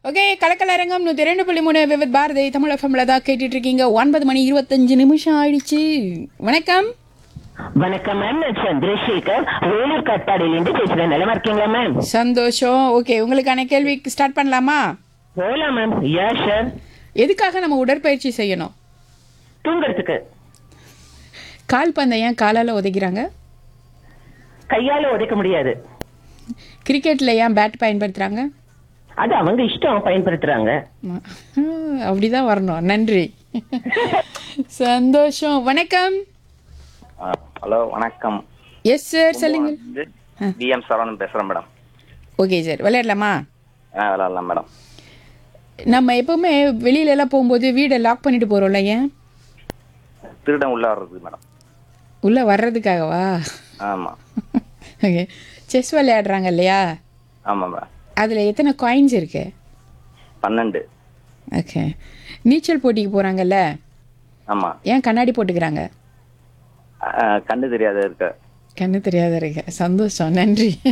okay கலக்கலரங்கம் நூற்றி ரெண்டு புள்ளி மூணு விவித் பாரதி தமிழ் எஃப்எம்ல தான் கேட்டுட்டு இருக்கீங்க ஒன்பது மணி இருபத்தஞ்சு நிமிஷம் ஆயிடுச்சு வணக்கம் வணக்கம் மேம் நான் சந்திரசேகர் வேலூர் கட்பாடியிலிருந்து பேசுறேன் நிலமா இருக்கீங்களா மேம் சந்தோஷம் ஓகே உங்களுக்கான கேள்வி ஸ்டார்ட் பண்ணலாமா போலாம் மேம் யா சார் எதுக்காக நம்ம உடற்பயிற்சி செய்யணும் தூங்குறதுக்கு கால் பந்தை ஏன் காலால் உதைக்கிறாங்க கையால உதைக்க முடியாது கிரிக்கெட்டில் ஏன் பேட் பயன்படுத்துகிறாங்க அது அவங்க இஷ்டம் பயன்படுத்துறாங்க அப்படிதான் வரணும் நன்றி சந்தோஷம் வணக்கம் ஆ, ஹலோ வணக்கம் எஸ் சார் சொல்லுங்க பிஎம் சரவணன் பேசுறேன் மேடம் ஓகே சார் விளையாடலாமா ஆ விளாட்லாம் மேடம் நம்ம எப்பவுமே வெளியில எல்லாம் போகும்போது வீடை லாக் பண்ணிட்டு போறோம்ல ஏன் திருடன் உள்ள வர்றது மேடம் உள்ள வர்றதுக்காகவா ஆமா ஓகே செஸ் விளையாடுறாங்க இல்லையா ஆமா மேடம் அதுல எத்தனை காயின்ஸ் இருக்கு பன்னெண்டு ஓகே நீச்சல் போட்டிக்கு போறாங்கல்ல ஆமா ஏன் கண்ணாடி போட்டுக்கிறாங்க ஆ, கண்ணு தெரியாத இருக்க கண்ணு தெரியாத இருக்கு சந்தோஷம் நன்றி